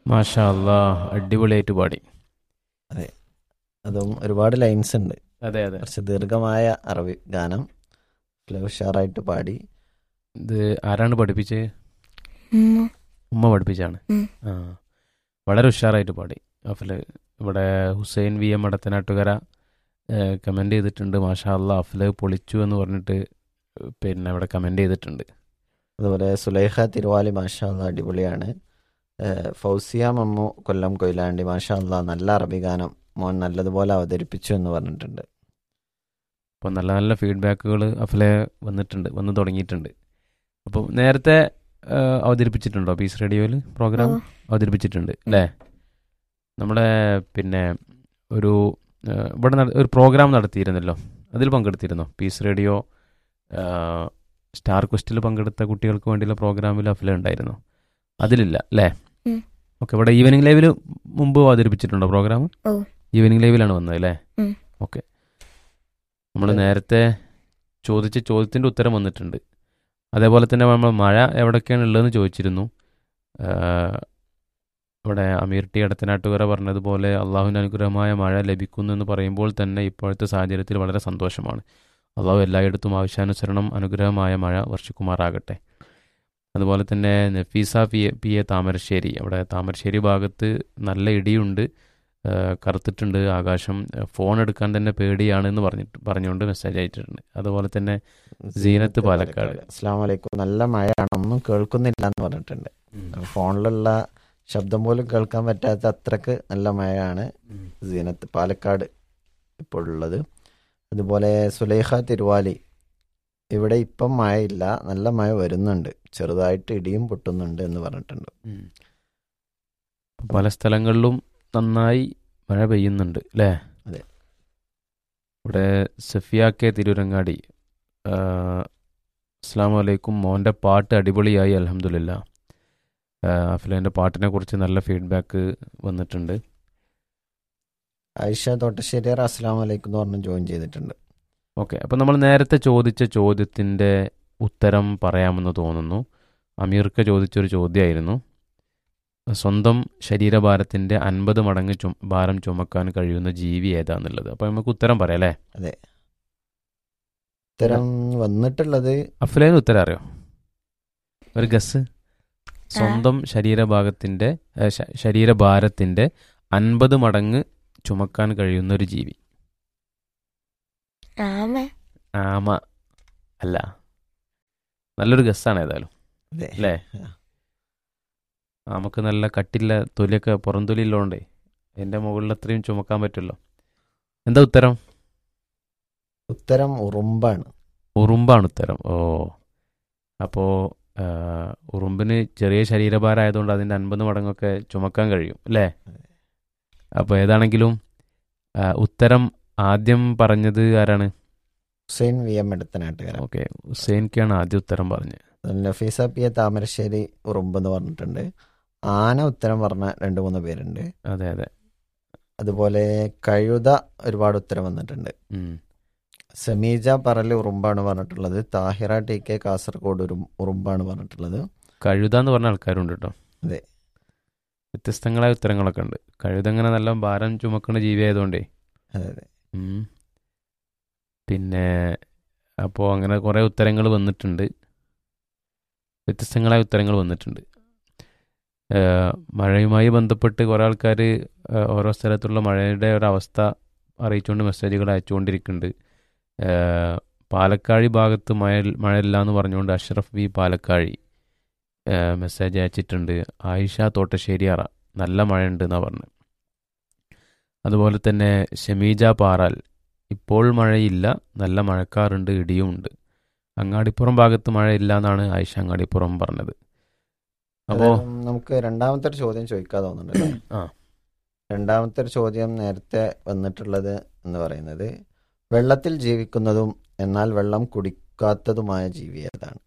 മാഷാ അല്ലാ അടിപൊളിയായിട്ട് പാടി അതും ഒരുപാട് ലൈൻസ് ഉണ്ട് അതെ അതെ കുറച്ച് ദീർഘമായ അറബി ഗാനം നല്ല ഉഷാറായിട്ട് പാടി ഇത് ആരാണ് പഠിപ്പിച്ചത് ഉമ്മ. ഉമ്മ പഠിപ്പിച്ചാണ് ഉം. ആ വളരെ ഉഷാറായിട്ട് പാടി അഫില് ഇവിടെ Hussain V M Madathanattukara comment ചെയ്തിട്ടുണ്ട് മാഷാ അല്ലാ അഫില് പൊളിച്ചു എന്ന് പറഞ്ഞിട്ട് പിന്നെ ഇവിടെ കമൻ്റ് ചെയ്തിട്ടുണ്ട് അതുപോലെ സുലൈഖ തിരുവാലി മാഷാ അല്ലാ അടിപൊളിയാണ് ഏഹ് ഫൗസിയ മമ്മു കൊല്ലം കൊയിലാണ്ടി മാഷാ അല്ലാ നല്ല അറബി ഗാനം മോൻ നല്ലതുപോലെ അവതരിപ്പിച്ചു എന്ന് പറഞ്ഞിട്ടുണ്ട് അപ്പോൾ നല്ല നല്ല ഫീഡ്ബാക്കുകൾ അഫിലെ വന്നിട്ടുണ്ട് വന്ന് തുടങ്ങിയിട്ടുണ്ട് അപ്പോൾ നേരത്തെ ആ, അവതരിപ്പിച്ചിട്ടുണ്ടോ പീസ് റേഡിയോയിൽ പ്രോഗ്രാം ഓ. അവതരിപ്പിച്ചിട്ടുണ്ട് അല്ലേ നമ്മുടെ പിന്നെ ഒരു ആ, ഇവിടെ നട- ഒരു പ്രോഗ്രാം നടത്തിയിരുന്നല്ലോ അതിൽ പങ്കെടുത്തിരുന്നോ പീസ് റേഡിയോ ആ, സ്റ്റാർ ക്വസ്റ്റിൽ പങ്കെടുത്ത കുട്ടികൾക്ക് വേണ്ടിയുള്ള പ്രോഗ്രാമിൽ അഫില ഉണ്ടായിരുന്നു അതിലില്ല അല്ലേ ഉം. ഓക്കെ ഇവിടെ ഈവനിങ് ലൈവിൽ മുമ്പ് അവതരിപ്പിച്ചിട്ടുണ്ടോ പ്രോഗ്രാം ഓ. ഈവനിങ് ലൈവിലാണ് വന്നത് അല്ലേ ഉം. ഓക്കെ നമ്മൾ അതെ. നേരത്തെ ചോദിച്ച ചോദ്യത്തിൻ്റെ ഉത്തരം വന്നിട്ടുണ്ട് അതേപോലെ തന്നെ നമ്മൾ മഴ എവിടെയൊക്കെയാണ് ഉള്ളതെന്ന് ചോദിച്ചിരുന്നു ആഹ് ഇവിടെ അമീർ ടി എടത്തനാട്ടുകര പറഞ്ഞതുപോലെ അള്ളാഹുവിൻ്റെ അനുഗ്രഹമായ മഴ ലഭിക്കുന്നു എന്ന് പറയുമ്പോൾ തന്നെ ഇപ്പോഴത്തെ സാഹചര്യത്തിൽ വളരെ സന്തോഷമാണ് അള്ളാഹു എല്ലായിടത്തും ആവശ്യാനുസരണം അനുഗ്രഹമായ മഴ വർഷിക്കുമാറാകട്ടെ അതുപോലെ തന്നെ Nafeesa P A P A Thamarassery അവിടെ താമരശ്ശേരി ഭാഗത്ത് നല്ല ഇടിയുണ്ട് ആഹ് കറുത്തിട്ടുണ്ട് ആകാശം ഫോൺ എടുക്കാൻ തന്നെ പേടിയാണ് എന്ന് പറഞ്ഞിട്ട് പറഞ്ഞുകൊണ്ട് മെസ്സേജ് അയച്ചിട്ടുണ്ട് അതുപോലെ തന്നെ സീനത്ത് പാലക്കാട്. അസ്സാം വലൈക്കും നല്ല മഴയാണ് ഒന്നും കേൾക്കുന്നില്ല എന്ന് പറഞ്ഞിട്ടുണ്ട് ഫോണിലുള്ള ശബ്ദം പോലും കേൾക്കാൻ പറ്റാത്ത അത്രക്ക് നല്ല മഴയാണ് സീനത്ത് പാലക്കാട് ഇപ്പോൾ ഉള്ളത് അതുപോലെ സുലൈഖ തിരുവാലി ഇവിടെ ഇപ്പം മഴയില്ല നല്ല മഴ വരുന്നുണ്ട് ചെറുതായിട്ട് ഇടിയും പൊട്ടുന്നുണ്ട് എന്ന് പറഞ്ഞിട്ടുണ്ട് ഉം. പല സ്ഥലങ്ങളിലും നന്നായി മഴ പെയ്യുന്നുണ്ട് അല്ലേ അതെ. ഇവിടെ സഫിയ കെ തിരൂരങ്ങാടി അസ്സാം വലൈക്കും മോൻ്റെ പാട്ട് അടിപൊളിയായി അലഹമുല്ല അഫിലേൻ്റെ പാട്ടിനെ കുറിച്ച് നല്ല ഫീഡ്ബാക്ക് വന്നിട്ടുണ്ട് ആയിഷ തോട്ടശ്ശേരിയർ അസ്സാം വലൈക്കും എന്ന് പറഞ്ഞ് ജോയിൻ ചെയ്തിട്ടുണ്ട് ഓക്കെ അപ്പം നമ്മൾ നേരത്തെ ചോദിച്ച ചോദ്യത്തിൻ്റെ ഉത്തരം പറയാമെന്ന് തോന്നുന്നു അമീർക്ക ചോദിച്ചൊരു ചോദ്യമായിരുന്നു സ്വന്തം ശരീരഭാരത്തിൻ്റെ അൻപത് മടങ്ങ് ചും ഭാരം ചുമക്കാൻ കഴിയുന്ന ജീവി ഏതാന്നുള്ളത് അപ്പം നമുക്ക് ഉത്തരം പറയാം അല്ലേ ഉത്തരം വന്നിട്ടുള്ളത് അഫ്ലേന് ഉത്തരം അറിയോ ഒരു ഗസ് സ്വന്തം ശരീരഭാഗത്തിൻ്റെ ഏ, ശ- ശരീരഭാരത്തിൻ്റെ അൻപത് മടങ്ങ് ചുമക്കാൻ കഴിയുന്ന ഒരു ജീവി ആമ ആമ അല്ല നല്ലൊരു ഗസ്സാണ് ഏതായാലും അതെ അല്ലേ നമുക്ക് നല്ല കട്ടില്ല തൊലിയൊക്കെ പുറം തൊലി ഉള്ളതുകൊണ്ടേ എൻ്റെ മുകളിൽ അത്രയും ചുമക്കാൻ പറ്റുമല്ലോ എന്താ ഉത്തരം ഉത്തരം ഉറുമ്പാണ് ഉറുമ്പാണ് ഉത്തരം ഓ അപ്പോൾ ഉറുമ്പിന് ചെറിയ ശരീരഭാരം ആയതുകൊണ്ട് അതിൻ്റെ അൻപത് മടങ്ങൊക്കെ ചുമക്കാൻ കഴിയും അല്ലേ അപ്പോൾ ഏതാണെങ്കിലും ആ, ഉത്തരം ആദ്യം പറഞ്ഞത് ആരാണ് Hussain V M Edathanattukara okay ഹുസൈൻക്കാണ് ആദ്യം ഉത്തരം പറഞ്ഞത് നഫീസ പി എ താമരശ്ശേരി ഉറുമ്പ് എന്ന് പറഞ്ഞിട്ടുണ്ട് ആന ഉത്തരം പറഞ്ഞ രണ്ട് മൂന്ന് പേരുണ്ട് അതെ അതെ അതുപോലെ കഴുത ഒരുപാട് ഉത്തരം വന്നിട്ടുണ്ട് ഉം. സമീജ പറല് ഉറുമ്പാണ് പറഞ്ഞിട്ടുള്ളത് താഹിറ ടി കെ കാസർഗോഡ് ഒരു ഉറുമ്പാണ് പറഞ്ഞിട്ടുള്ളത് കഴുത എന്ന് പറഞ്ഞ ആൾക്കാരുണ്ട് കേട്ടോ അതെ. വ്യത്യസ്തങ്ങളായ ഉത്തരങ്ങളൊക്കെ ഉണ്ട് കഴുത അങ്ങനെ നല്ല ഭാരം ചുമക്കുന്ന ജീവി ആയതുകൊണ്ടേ അതെ അതെ ഉം. പിന്നെ അപ്പോൾ അങ്ങനെ കുറേ ഉത്തരങ്ങൾ വന്നിട്ടുണ്ട് വ്യത്യസ്തങ്ങളായ ഉത്തരങ്ങൾ വന്നിട്ടുണ്ട് ഏഹ് മഴയുമായി ബന്ധപ്പെട്ട് കുറേ ആൾക്കാർ ഓരോ സ്ഥലത്തുള്ള മഴയുടെ ഒരവസ്ഥ അറിയിച്ചുകൊണ്ട് മെസ്സേജുകൾ അയച്ചുകൊണ്ടിരിക്കുന്നുണ്ട് ഏഹ് പാലക്കാഴി ഭാഗത്ത് മഴ മഴയില്ല എന്ന് പറഞ്ഞുകൊണ്ട് അഷ്റഫ് ബി പാലക്കാഴി ഏഹ് മെസ്സേജ് അയച്ചിട്ടുണ്ട് ആയിഷ തോട്ടശ്ശേരിയാറ നല്ല മഴയുണ്ട് എന്നാണ് പറഞ്ഞത് അതുപോലെ തന്നെ ഷമീജ പാറാൽ ഇപ്പോൾ മഴയില്ല നല്ല മഴക്കാറുണ്ട് ഇടിയുമുണ്ട് അങ്ങാടിപ്പുറം ഭാഗത്ത് മഴയില്ല എന്നാണ് ആയിഷ അങ്ങാടിപ്പുറം പറഞ്ഞത് അപ്പോൾ അതായത് നമുക്ക് രണ്ടാമത്തെ ഒരു ചോദ്യം ചോദിക്കാൻ തോന്നുന്നുണ്ട് ആ. രണ്ടാമത്തെ ഒരു ചോദ്യം നേരത്തെ വന്നിട്ടുള്ളത് എന്ന് പറയുന്നത് വെള്ളത്തിൽ ജീവിക്കുന്നതും എന്നാൽ വെള്ളം കുടിക്കാത്തതുമായ ജീവി ഏതാണ്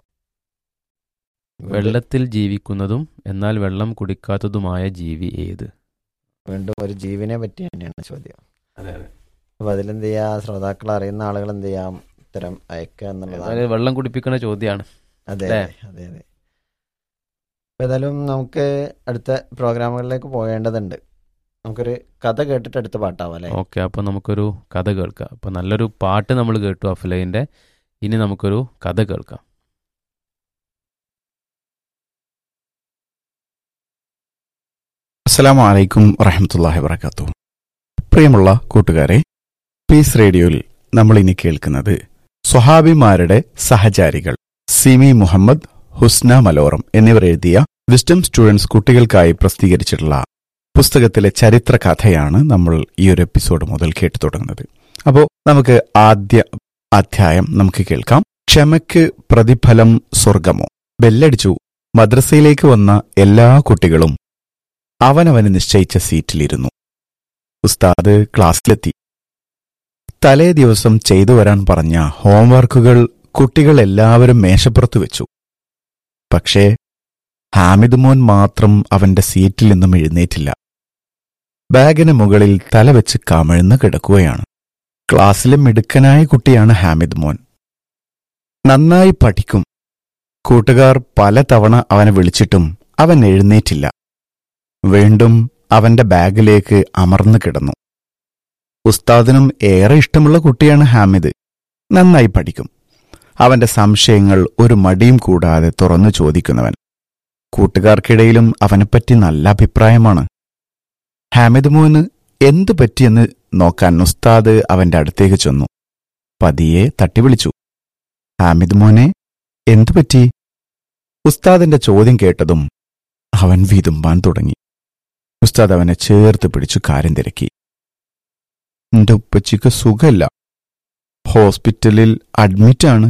വെള്ളത്തിൽ ജീവിക്കുന്നതും എന്നാൽ വെള്ളം കുടിക്കാത്തതുമായ ജീവി ഏത് വീണ്ടും ഒരു ജീവനെ പറ്റി തന്നെയാണ് ചോദ്യം അപ്പൊ അതിലെന്ത് ചെയ്യാ ശ്രോതാക്കൾ അറിയുന്ന ആളുകൾ എന്ത് ചെയ്യാം ഉത്തരം അയക്കുക എന്നുള്ളതാണ് അതായത് വെള്ളം കുടിപ്പിക്കുന്ന ചോദ്യമാണ് അതെ അല്ലേ? അതെ അതെ അതെ അപ്പോൾ ഏതായാലും നമുക്ക് അടുത്ത പ്രോഗ്രാമുകളിലേക്ക് പോകേണ്ടതുണ്ട് നമുക്കൊരു കഥ കേട്ടിട്ട് അടുത്ത പാട്ടാവാം അല്ലേ ഓക്കെ അപ്പോൾ നമുക്കൊരു കഥ കേൾക്കാം അപ്പോൾ നല്ലൊരു പാട്ട് നമ്മൾ കേട്ടു അഫ്ലൈൻ്റെ ഇനി നമുക്കൊരു കഥ കേൾക്കാം അസ്സലാമു അലൈക്കും വറഹമത്തല്ലാഹി വബർക്കാത്തു പ്രിയമുള്ള കൂട്ടുകാരെ പീസ് റേഡിയോയിൽ നമ്മൾ ഇനി കേൾക്കുന്നത് സ്വഹാബിമാരുടെ സഹചാരികൾ സിമി മുഹമ്മദ് ഹുസ്ന മലോറം എന്നിവർ എഴുതിയ വിസ്ഡം സ്റ്റുഡൻസ് കുട്ടികൾക്കായി പ്രസിദ്ധീകരിച്ചിട്ടുള്ള പുസ്തകത്തിലെ ചരിത്ര കഥയാണ് നമ്മൾ ഈ ഒരു എപ്പിസോഡ് മുതൽ കേട്ടു തുടങ്ങുന്നത് അപ്പോൾ നമുക്ക് ആദ്യ അധ്യായം നമുക്ക് കേൾക്കാം ക്ഷമയ്ക്ക് പ്രതിഫലം സ്വർഗമോ ബെല്ലടിച്ചു മദ്രസയിലേക്ക് വന്ന എല്ലാ കുട്ടികളും അവനവന് നിശ്ചയിച്ച സീറ്റിലിരുന്നു ഉസ്താദ് ക്ലാസ്സിലെത്തി തലേ ദിവസം ചെയ്തു വരാൻ പറഞ്ഞ ഹോംവർക്കുകൾ കുട്ടികൾ എല്ലാവരും മേശപ്പുറത്ത് വെച്ചു പക്ഷേ ഹാമിദ് മോൻ മാത്രം അവന്റെ സീറ്റിൽ നിന്നും എഴുന്നേറ്റില്ല ബാഗിന് മുകളിൽ തലവെച്ച് കമിഴ്ന്ന് കിടക്കുകയാണ് ക്ലാസ്സിലെ മിടുക്കനായ കുട്ടിയാണ് ഹാമിദ് മോൻ നന്നായി പഠിക്കും കൂട്ടുകാർ പലതവണ അവനെ വിളിച്ചിട്ടും അവൻ എഴുന്നേറ്റില്ല വീണ്ടും അവന്റെ ബാഗിലേക്ക് അമർന്നു കിടന്നു ഉസ്താദിനും ഏറെ ഇഷ്ടമുള്ള കുട്ടിയാണ് ഹാമിദ് നന്നായി പഠിക്കും അവന്റെ സംശയങ്ങൾ ഒരു മടിയും കൂടാതെ തുറന്നു ചോദിക്കുന്നവൻ കൂട്ടുകാർക്കിടയിലും അവനെപ്പറ്റി നല്ല അഭിപ്രായമാണ് ഹാമിദ് മോന് എന്തു പറ്റിയെന്ന് നോക്കാൻ ഉസ്താദ് അവന്റെ അടുത്തേക്ക് ചെന്നു പതിയെ തട്ടിവിളിച്ചു ഹാമിദ് മോനെ എന്തു പറ്റി ഉസ്താദിന്റെ ചോദ്യം കേട്ടതും അവൻ വിതുമ്പാൻ തുടങ്ങി ഉസ്താദ് അവനെ ചേർത്ത് പിടിച്ചു കാര്യം തിരക്കി എന്റെ ഉപ്പച്ചിക്ക് സുഖമില്ല ഹോസ്പിറ്റലിൽ അഡ്മിറ്റാണ്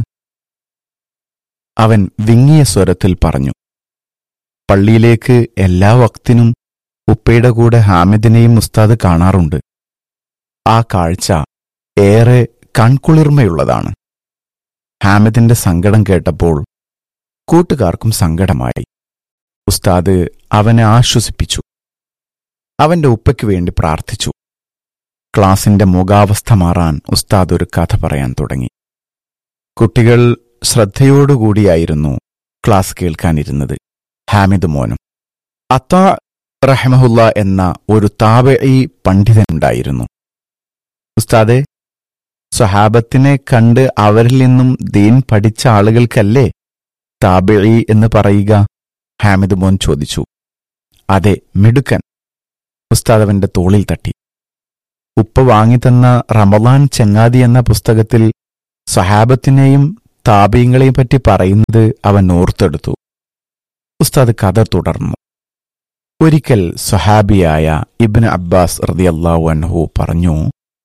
അവൻ വിങ്ങിയ സ്വരത്തിൽ പറഞ്ഞു പള്ളിയിലേക്ക് എല്ലാ വക്തിനും ഉപ്പയുടെ കൂടെ ഹാമിദിനെയും ഉസ്താദ് കാണാറുണ്ട് ആ കാഴ്ച ഏറെ കൺകുളിർമയുള്ളതാണ് ഹാമിദിന്റെ സങ്കടം കേട്ടപ്പോൾ കൂട്ടുകാർക്കും സങ്കടമായി ഉസ്താദ് അവനെ ആശ്വസിപ്പിച്ചു അവന്റെ ഉപ്പയ്ക്ക് വേണ്ടി പ്രാർത്ഥിച്ചു ക്ലാസിന്റെ മുഖാവസ്ഥ മാറാൻ ഉസ്താദ് ഒരു കഥ പറയാൻ തുടങ്ങി കുട്ടികൾ ശ്രദ്ധയോടുകൂടിയായിരുന്നു ക്ലാസ് കേൾക്കാനിരുന്നത് ഹാമിദ് മോനും അത്താ റഹ്മഹുല്ല എന്ന ഒരു താബഈ പണ്ഡിതനുണ്ടായിരുന്നു ഉസ്താദെ സ്വഹാബത്തിനെ കണ്ട് അവരിൽ നിന്നും ദീൻ പഠിച്ച ആളുകൾക്കല്ലേ താബിഴി എന്ന് പറയുക ഹാമിദ് മോൻ ചോദിച്ചു അതെ മിടുക്കൻ ഉസ്താദ് അവന്റെ തോളിൽ തട്ടി ഉപ്പ വാങ്ങിത്തന്ന റമലാൻ ചങ്ങാതി എന്ന പുസ്തകത്തിൽ സഹാബത്തിനെയും താപീങ്ങളെയും പറ്റി പറയുന്നത് അവൻ ഓർത്തെടുത്തു ഉസ്താദ് കഥ തുടർന്നു ഒരിക്കൽ സഹാബിയായ ഇബ്ന് അബ്ബാസ് റതിയല്ലാഹു അൻഹു പറഞ്ഞു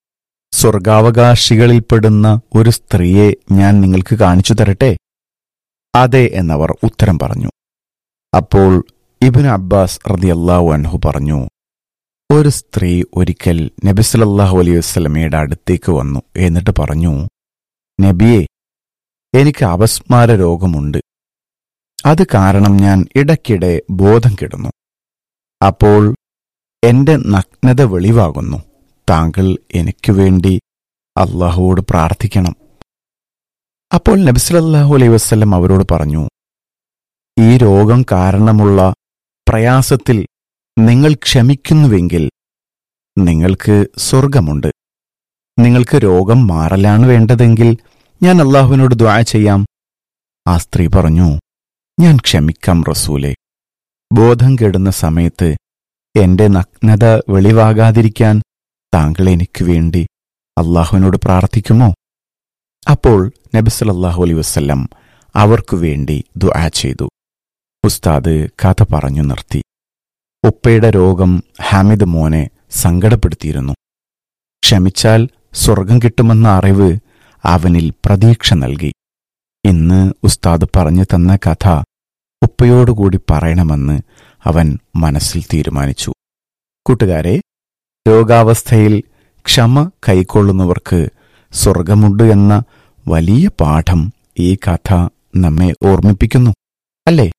സ്വർഗാവകാശികളിൽപ്പെടുന്ന ഒരു സ്ത്രീയെ ഞാൻ നിങ്ങൾക്ക് കാണിച്ചു തരട്ടെ അതെ എന്നവർ ഉത്തരം പറഞ്ഞു അപ്പോൾ ഇബ്ന് അബ്ബാസ് റതിയല്ലാഹു അൻഹു പറഞ്ഞു ഒരു സ്ത്രീ ഒരിക്കൽ നബി സല്ലല്ലാഹു അലൈഹി വസല്ലമയുടെ അടുത്തേക്ക് വന്നു എന്നിട്ട് പറഞ്ഞു നബിയെ എനിക്ക് അപസ്മാര രോഗമുണ്ട് അത് കാരണം ഞാൻ ഇടയ്ക്കിടെ ബോധം കെടുന്നു അപ്പോൾ എന്റെ നഗ്നത വെളിവാകുന്നു താങ്കൾ എനിക്കു വേണ്ടി അള്ളാഹുവോട് പ്രാർത്ഥിക്കണം അപ്പോൾ നബി സല്ലല്ലാഹു അലൈഹി വസല്ലം അവരോട് പറഞ്ഞു ഈ രോഗം കാരണമുള്ള പ്രയാസത്തിൽ നിങ്ങൾ ക്ഷമിക്കുന്നുവെങ്കിൽ നിങ്ങൾക്ക് സ്വർഗമുണ്ട് നിങ്ങൾക്ക് രോഗം മാറലാണ് വേണ്ടതെങ്കിൽ ഞാൻ അള്ളാഹുവിനോട് ദ്വാ ചെയ്യാം ആ സ്ത്രീ പറഞ്ഞു ഞാൻ ക്ഷമിക്കാം റസൂലെ ബോധം കെടുന്ന സമയത്ത് എന്റെ നഗ്നത വെളിവാകാതിരിക്കാൻ താങ്കൾ എനിക്ക് വേണ്ടി അള്ളാഹുവിനോട് പ്രാർത്ഥിക്കുമോ അപ്പോൾ നബി സല്ലല്ലാഹു അലൈഹി വസല്ലം അവർക്കു വേണ്ടി ദുആ ചെയ്തു ഉസ്താദ് കഥ പറഞ്ഞു നിർത്തി ഉപ്പയുടെ രോഗം ഹാമിദ് മോനെ സങ്കടപ്പെടുത്തിയിരുന്നു ക്ഷമിച്ചാൽ സ്വർഗം കിട്ടുമെന്ന അറിവ് അവനിൽ പ്രതീക്ഷ നൽകി ഇന്ന് ഉസ്താദ് പറഞ്ഞു തന്ന കഥ ഉപ്പയോടുകൂടി പറയണമെന്ന് അവൻ മനസ്സിൽ തീരുമാനിച്ചു കൂട്ടുകാരെ രോഗാവസ്ഥയിൽ ക്ഷമ കൈക്കൊള്ളുന്നവർക്ക് സ്വർഗമുണ്ട് എന്ന വലിയ പാഠം ഈ കഥ നമ്മെ ഓർമ്മിപ്പിക്കുന്നു അല്ലേ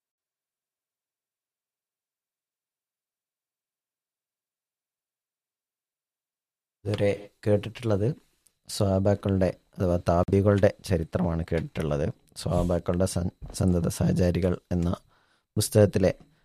ഇതുവരെ കേട്ടിട്ടുള്ളത് സ്വാബാക്കളുടെ അഥവാ താബികളുടെ ചരിത്രമാണ് കേട്ടിട്ടുള്ളത് സ്വാബാക്കളുടെ സൻ- സന്തത സഹചാരികൾ എന്ന പുസ്തകത്തിലെ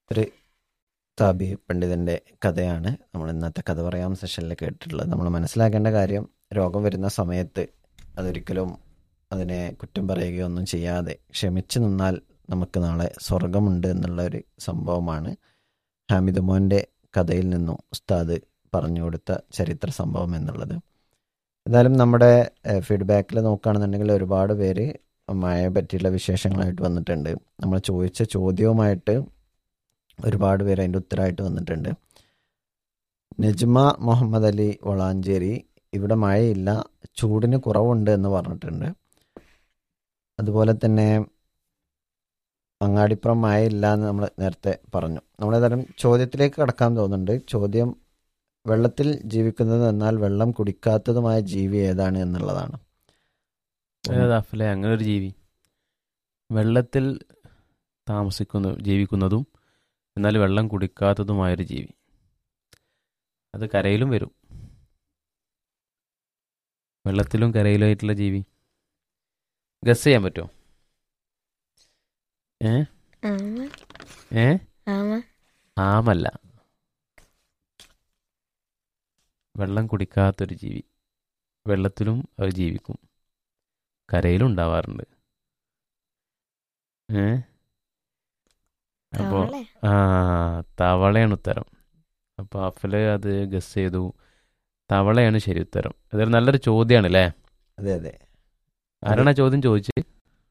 ഒരു താബി പണ്ഡിതൻ്റെ കഥയാണ് നമ്മൾ ഇന്നത്തെ കഥ പറയാം സെഷനിൽ കേട്ടിട്ടുള്ളത് നമ്മൾ മനസ്സിലാക്കേണ്ട കാര്യം രോഗം വരുന്ന സമയത്ത് അതൊരിക്കലും അതിനെ കുറ്റം പറയുകയോ ഒന്നും ചെയ്യാതെ ക്ഷമിച്ചു നിന്നാൽ നമുക്ക് നാളെ സ്വർഗമുണ്ട് എന്നുള്ള ഒരു സംഭവമാണ് ഹാമിദ് മോൻ്റെ കഥയിൽ നിന്നും ഉസ്താദ് പറഞ്ഞു കൊടുത്ത ചരിത്ര സംഭവം എന്നുള്ളത് എന്തായാലും നമ്മുടെ ഫീഡ്ബാക്കിൽ നോക്കുകയാണെന്നുണ്ടെങ്കിൽ ഒരുപാട് പേര് മഴയെ പറ്റിയുള്ള വിശേഷങ്ങളായിട്ട് വന്നിട്ടുണ്ട് നമ്മൾ ചോദിച്ച ചോദ്യവുമായിട്ട് ഒരുപാട് പേര് അതിൻ്റെ ഉത്തരമായിട്ട് വന്നിട്ടുണ്ട് നജ്മ മുഹമ്മദ് അലി വളാഞ്ചേരി ഇവിടെ മഴയില്ല ചൂടിന് കുറവുണ്ട് എന്ന് പറഞ്ഞിട്ടുണ്ട് അതുപോലെ തന്നെ അങ്ങാടിപ്പുറം മഴയില്ല എന്ന് നമ്മൾ നേരത്തെ പറഞ്ഞു നമ്മളേതായാലും ചോദ്യത്തിലേക്ക് കടക്കാൻ തോന്നുന്നുണ്ട് ചോദ്യം വെള്ളത്തിൽ ജീവിക്കുന്നത് എന്നാൽ വെള്ളം കുടിക്കാത്തതുമായ ജീവി ഏതാണ് എന്നുള്ളതാണ് ഏതാ അഫലെ അങ്ങനെ ഒരു ജീവി വെള്ളത്തിൽ താമസിക്കുന്ന ജീവിക്കുന്നതും എന്നാൽ വെള്ളം കുടിക്കാത്തതുമായൊരു ജീവി അത് കരയിലും വരും വെള്ളത്തിലും കരയിലുമായിട്ടുള്ള ജീവി ഗസ് ചെയ്യാൻ പറ്റുമോ ഏ ആമ ഏ ആമ ആമല്ല വെള്ളം കുടിക്കാത്തൊരു ജീവി വെള്ളത്തിലും അത് ജീവിക്കും കരയിലും ഉണ്ടാവാറുണ്ട് ഏ അപ്പോൾ തവളെ ആ തവളയാണ് ഉത്തരം അപ്പോൾ അഫല് അത് ഗസ് ചെയ്തു തവളയാണ് ശരി ഉത്തരം ഇതൊരു നല്ലൊരു ചോദ്യമാണ് അല്ലേ അതെ അതെ ആരാണ് ആ ചോദ്യം ചോദിച്ചത്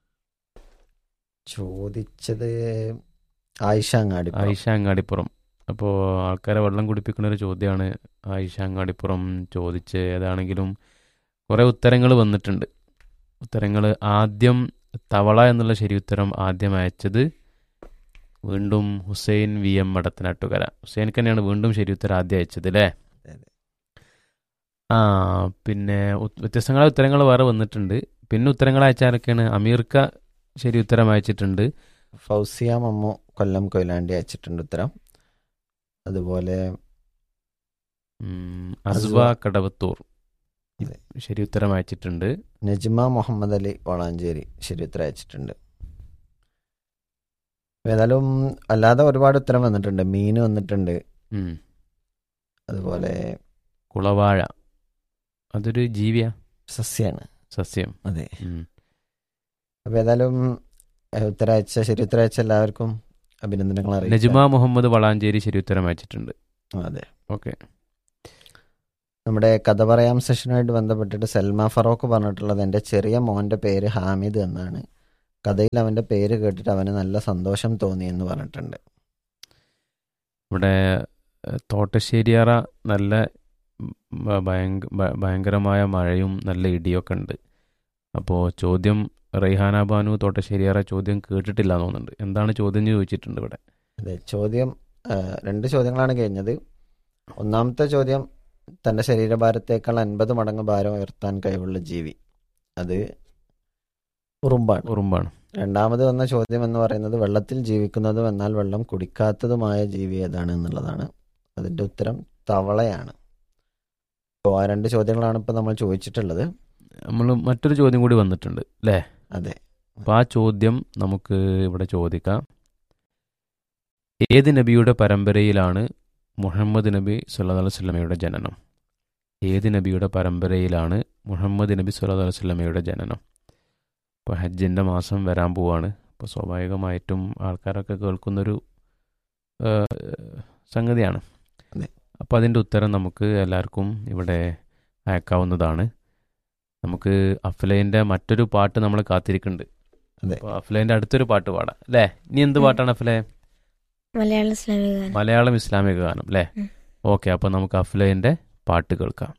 ചോദിച്ചത് ആയിഷ അങ്ങാടി ആയിഷ അങ്ങാടിപ്പുറം അപ്പോൾ ആൾക്കാരെ വെള്ളം കുടിപ്പിക്കുന്ന ഒരു ചോദ്യമാണ് ആയിഷ അങ്ങാടിപ്പുറം ചോദിച്ച് ഏതാണെങ്കിലും കുറേ ഉത്തരങ്ങൾ വന്നിട്ടുണ്ട് ഉത്തരങ്ങൾ ആദ്യം തവള എന്നുള്ള ശരി ഉത്തരം ആദ്യം അയച്ചത് വീണ്ടും ഹുസൈൻ വി എം മടത്തനാട്ടുകര ഹുസൈൻ തന്നെയാണ് വീണ്ടും ശരി ഉത്തരം ആദ്യം അയച്ചത് അല്ലേ അതെ. ആ പിന്നെ ഉ- വ്യത്യസ്തങ്ങളായ ഉത്തരങ്ങൾ വേറെ വന്നിട്ടുണ്ട് പിന്നെ ഉത്തരങ്ങൾ അയച്ചാലൊക്കെയാണ് അമീർക്ക ശരി ഉത്തരം അയച്ചിട്ടുണ്ട് ഫൗസിയ മമ്മു കൊല്ലം കൊയിലാണ്ടി അയച്ചിട്ടുണ്ട് ഉത്തരം അതുപോലെ ഉം, അസ്വ അസ്വ. കടവത്തൂർ അതെ. ശരി ഉത്തരം അയച്ചിട്ടുണ്ട് നജ്മ മുഹമ്മദ് അലി വളാഞ്ചേരി ശരി ഉത്തരം അയച്ചിട്ടുണ്ട് അപ്പൊ ഏതായാലും അല്ലാതെ ഒരുപാട് ഉത്തരം വന്നിട്ടുണ്ട് മീൻ വന്നിട്ടുണ്ട് ഉം. അതുപോലെ കുളവാഴ അതൊരു ജീവിയാ സസ്യാണ് സസ്യം അതെ ഉം. അപ്പൊ ഏതായാലും ഏഹ്, ഉത്തരം അയച്ച ശരി ഉത്തരം അയച്ച എല്ലാവർക്കും അഭിനന്ദനങ്ങൾ അറിയിക്കാം. നജ്മ മുഹമ്മദ് വളാഞ്ചേരി ശരി ഉത്തരം അയച്ചിട്ടുണ്ട് അതെ ഓക്കെ നമ്മുടെ കഥ പറയാം സെഷനുമായിട്ട് ബന്ധപ്പെട്ടിട്ട് സൽമ ഫറോക്ക് പറഞ്ഞിട്ടുള്ളത് എൻ്റെ ചെറിയ മോൻ്റെ പേര് ഹാമിദ് എന്നാണ് കഥയിൽ അവൻ്റെ പേര് കേട്ടിട്ട് അവന് നല്ല സന്തോഷം തോന്നി എന്ന് പറഞ്ഞിട്ടുണ്ട് ഇവിടെ ഏഹ്, തോട്ടശ്ശേരിയറ നല്ല ബ- ഭയങ്ക- ഭ- ഭയങ്കരമായ മഴയും നല്ല ഇടിയൊക്കെ ഉണ്ട് അപ്പോൾ ചോദ്യം റെയ്ഹാന ബാനു തോട്ടശ്ശേരിയറ ചോദ്യം കേട്ടിട്ടില്ല എന്ന് തോന്നുന്നുണ്ട് എന്താണ് ചോദ്യം എന്ന് ചോദിച്ചിട്ടുണ്ട് ഇവിടെ അതെ ചോദ്യം ആ, രണ്ട് ചോദ്യങ്ങളാണ് കഴിഞ്ഞത് ഒന്നാമത്തെ ചോദ്യം തൻ്റെ ശരീരഭാരത്തേക്കാൾ അൻപത് മടങ്ങ് ഭാരം ഉയർത്താൻ കഴിവുള്ള ജീവി അത് ഉറുമ്പാണ് ഉറുമ്പാണ് രണ്ടാമത് വന്ന ചോദ്യം എന്ന് പറയുന്നത് വെള്ളത്തിൽ ജീവിക്കുന്നതും എന്നാൽ വെള്ളം കുടിക്കാത്തതുമായ ജീവി ഏതാണ് എന്നുള്ളതാണ് അതിൻ്റെ ഉത്തരം തവളയാണ് അപ്പോൾ ആ രണ്ട് ചോദ്യങ്ങളാണ് ഇപ്പോൾ നമ്മൾ ചോദിച്ചിട്ടുള്ളത് നമ്മൾ മറ്റൊരു ചോദ്യം കൂടി വന്നിട്ടുണ്ട് അല്ലേ അതെ അപ്പോൾ ആ ചോദ്യം നമുക്ക് ഇവിടെ ചോദിക്കാം ഏത് നബിയുടെ പരമ്പരയിലാണ് മുഹമ്മദ് നബി സല്ലല്ലാഹു അലൈഹി വസല്ലമയുടെ ജനനം ഏത് നബിയുടെ പരമ്പരയിലാണ് മുഹമ്മദ് നബി സല്ലല്ലാഹു അലൈഹി വസല്ലമയുടെ ജനനം ഇപ്പോൾ ഹജ്ജിൻ്റെ മാസം വരാൻ പോവാണ് അപ്പോൾ സ്വാഭാവികമായിട്ടും ആൾക്കാരൊക്കെ കേൾക്കുന്നൊരു ആ, സംഗതിയാണ് അതെ. അപ്പോൾ അതിൻ്റെ ഉത്തരം നമുക്ക് എല്ലാവർക്കും ഇവിടെ അയക്കാവുന്നതാണ് നമുക്ക് അഫ്ലൈൻ്റെ മറ്റൊരു പാട്ട് നമ്മൾ കാത്തിരിക്കുന്നുണ്ട് അതെ അപ്പോൾ അഫ്ലേന്റെ അടുത്തൊരു പാട്ട് പാടാം അല്ലേ ഇനി എന്ത് ഉം. പാട്ടാണ് അഫ്ലെ മലയാള ഇസ്ലാമിക ഗാനം മലയാളം ഇസ്ലാമിക ഗാനം അല്ലേ ഉം. ഓക്കെ അപ്പോൾ നമുക്ക് അഫ്ലേന്റെ പാട്ട് കേൾക്കാം